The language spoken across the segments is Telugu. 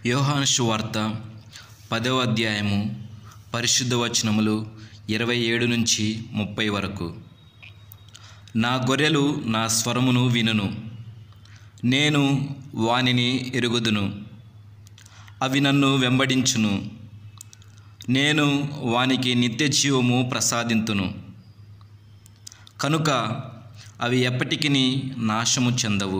యోహాను సువార్త పదవ అధ్యాయము పరిశుద్ధ వచనములు ఇరవై ఏడు నుంచి ముప్పై వరకు నా గొర్రెలు నా స్వరమును వినును నేను వానిని ఎరుగుదును అవి నన్ను వెంబడించును నేను వానికి నిత్య జీవము ప్రసాదింతును కనుక అవి ఎప్పటికీ నాశము చెందవు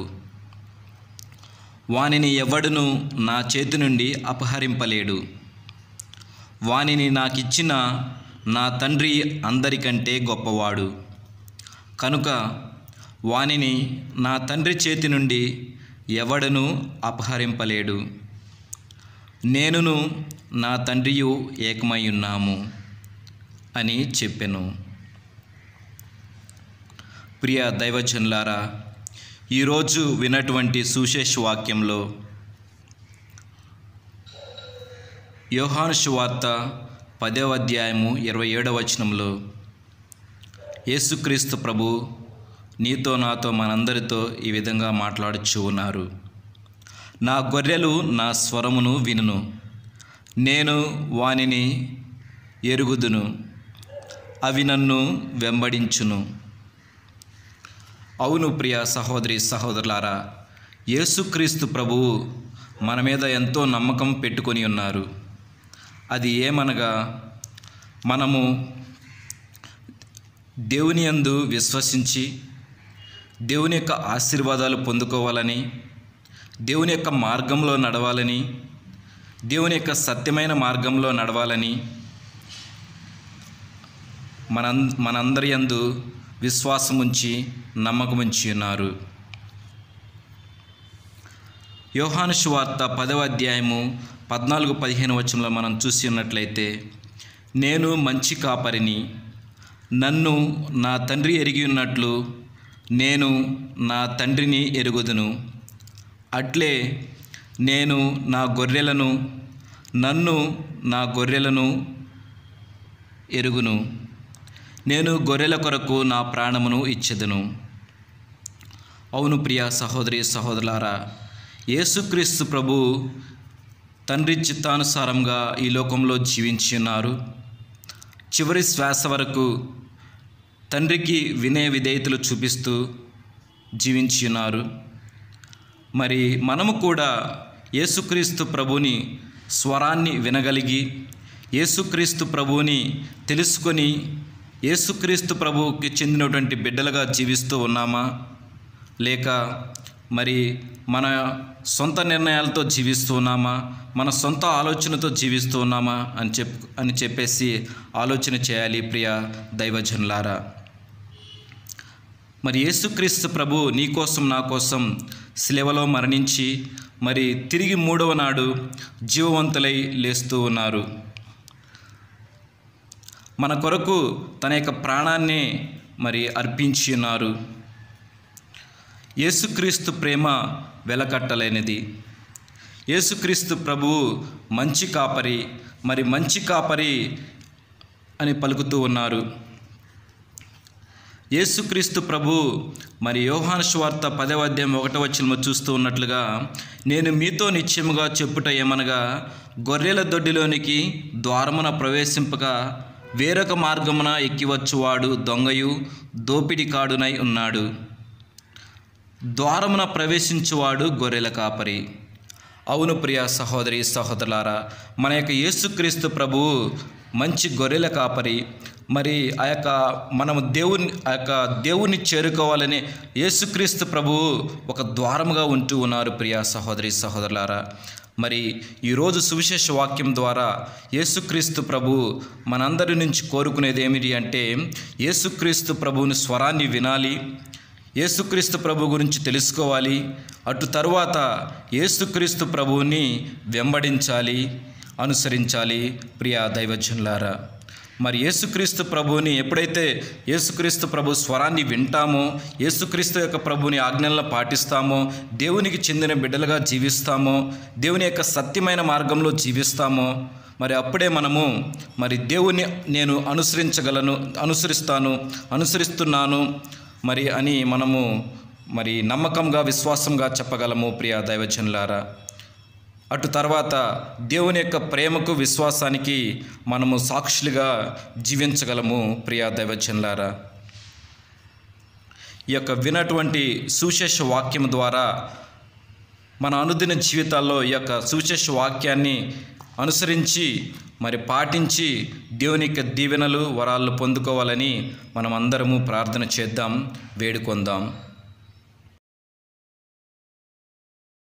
వానిని ఎవడును నా చేతి నుండి అపహరింపలేడు వానిని నాకిచ్చిన నా తండ్రి అందరికంటే గొప్పవాడు కనుక వానిని నా తండ్రి చేతి నుండి ఎవడను అపహరింపలేడు నేనును నా తండ్రియు ఏకమై ఉన్నాము అని చెప్పెను ప్రియ దైవజనులారా ఈరోజు వినటువంటి సుశేష వాక్యంలో యోహాను సువార్త పదవ అధ్యాయము ఇరవై ఏడవ వచనంలో యేసుక్రీస్తు ప్రభు నీతో నాతో మనందరితో ఈ విధంగా మాట్లాడుచూ ఉన్నారు నా గొర్రెలు నా స్వరమును వినును నేను వానిని ఎరుగుదును అవి నన్ను వెంబడించును అవును ప్రియ సహోదరి సహోదరులారా యేసుక్రీస్తు ప్రభువు మన మీద ఎంతో నమ్మకం పెట్టుకొని ఉన్నారు అది ఏమనగా మనము దేవుని యందు విశ్వసించి దేవుని యొక్క ఆశీర్వాదాలు పొందుకోవాలని దేవుని యొక్క మార్గంలో నడవాలని దేవుని యొక్క సత్యమైన మార్గంలో నడవాలని మన మనందరి యందు విశ్వాసం ఉంచి నమ్మకం ఉంచి ఉన్నారు యోహాను సువార్త పదవ అధ్యాయము పద్నాలుగు పదిహేను వచనంలో మనం చూసి ఉన్నట్లయితే నేను మంచి కాపరిని నన్ను నా తండ్రి ఎరిగి ఉన్నట్లు నేను నా తండ్రిని ఎరుగుదును అట్లే నేను నా గొర్రెలను నన్ను నా గొర్రెలను ఎరుగును నేను గొర్రెల కొరకు నా ప్రాణమును ఇచ్చెదను అవును ప్రియ సహోదరి సహోదరులారా యేసుక్రీస్తు ప్రభు తండ్రి చిత్తానుసారంగా ఈ లోకంలో జీవించి ఉన్నారు చివరి శ్వాస వరకు తండ్రికి వినయ విధేయతలు చూపిస్తూ జీవించి ఉన్నారు మరి మనము కూడా యేసుక్రీస్తు ప్రభుని స్వరాన్ని వినగలిగి యేసుక్రీస్తు ప్రభువుని తెలుసుకొని యేసుక్రీస్తు ప్రభువుకి చెందినటువంటి బిడ్డలుగా జీవిస్తూ ఉన్నామా లేక మరి మన సొంత నిర్ణయాలతో జీవిస్తూ ఉన్నామా మన సొంత ఆలోచనతో జీవిస్తూ ఉన్నామా అని చెప్ అని చెప్పేసి ఆలోచన చేయాలి ప్రియ దైవజనులారా మరి యేసుక్రీస్తు ప్రభు నీ కోసం నా కోసం శిలవలో మరణించి మరి తిరిగి మూడవ నాడు జీవవంతులై లేస్తూ ఉన్నారు మన కొరకు తన యొక్క ప్రాణాన్ని మరి అర్పించి ఉన్నారు యేసుక్రీస్తు ప్రేమ వెలకట్టలేనిది యేసుక్రీస్తు ప్రభువు మంచి కాపరి మరి మంచి కాపరి అని పలుకుతూ ఉన్నారు యేసుక్రీస్తు ప్రభు మరి యోహాను స్వార్త పదవ అధ్యాయం ఒకటో వచ్చిన చూస్తూ ఉన్నట్లుగా నేను మీతో నిశ్చయముగా చెప్పుట ఏమనగా గొర్రెల దొడ్డిలోనికి ద్వారమున ప్రవేశింపగా వేరొక మార్గమున ఎక్కివచ్చువాడు దొంగయు దోపిడికాడునై ఉన్నాడు ద్వారమున ప్రవేశించువాడు గొర్రెల కాపరి అవును ప్రియ సహోదరి సహోదరులారా మన యొక్క యేసుక్రీస్తు ప్రభువు మంచి గొర్రెల కాపరి మరి ఆ యొక్క మనము దేవుని ఆ యొక్క దేవుని చేరుకోవాలని యేసుక్రీస్తు ప్రభువు ఒక ద్వారముగా ఉంటూ ఉన్నారు ప్రియ సహోదరి సహోదరులారా మరి ఈరోజు సువిశేష వాక్యం ద్వారా యేసుక్రీస్తు ప్రభు మనందరి నుంచి కోరుకునేది ఏమిటి అంటే యేసుక్రీస్తు ప్రభువుని స్వరాన్ని వినాలి యేసుక్రీస్తు ప్రభు గురించి తెలుసుకోవాలి అటు తరువాత యేసుక్రీస్తు ప్రభువుని వెంబడించాలి అనుసరించాలి ప్రియా దైవజనులారా మరి యేసుక్రీస్తు ప్రభువుని ఎప్పుడైతే యేసుక్రీస్తు ప్రభు స్వరాన్ని వింటామో యేసుక్రీస్తు యొక్క ప్రభుని ఆజ్ఞలను పాటిస్తామో దేవునికి చెందిన బిడ్డలుగా జీవిస్తామో దేవుని యొక్క సత్యమైన మార్గంలో జీవిస్తామో మరి అప్పుడే మనము మరి దేవుని నేను అనుసరించగలను అనుసరిస్తాను అనుసరిస్తున్నాను మరి అని మనము మరి నమ్మకంగా విశ్వాసంగా చెప్పగలము ప్రియ దైవజనులారా అటు తర్వాత దేవుని యొక్క ప్రేమకు విశ్వాసానికి మనము సాక్షులుగా జీవించగలము ప్రియా దైవజనులారా ఈ యొక్క వినటువంటి సువిశేష వాక్యం ద్వారా మన అనుదిన జీవితాల్లో ఈ యొక్క సువిశేష వాక్యాన్ని అనుసరించి మరి పాటించి దేవుని యొక్క దీవెనలు వరాలు పొందుకోవాలని మనం అందరము ప్రార్థన చేద్దాం వేడుకొందాం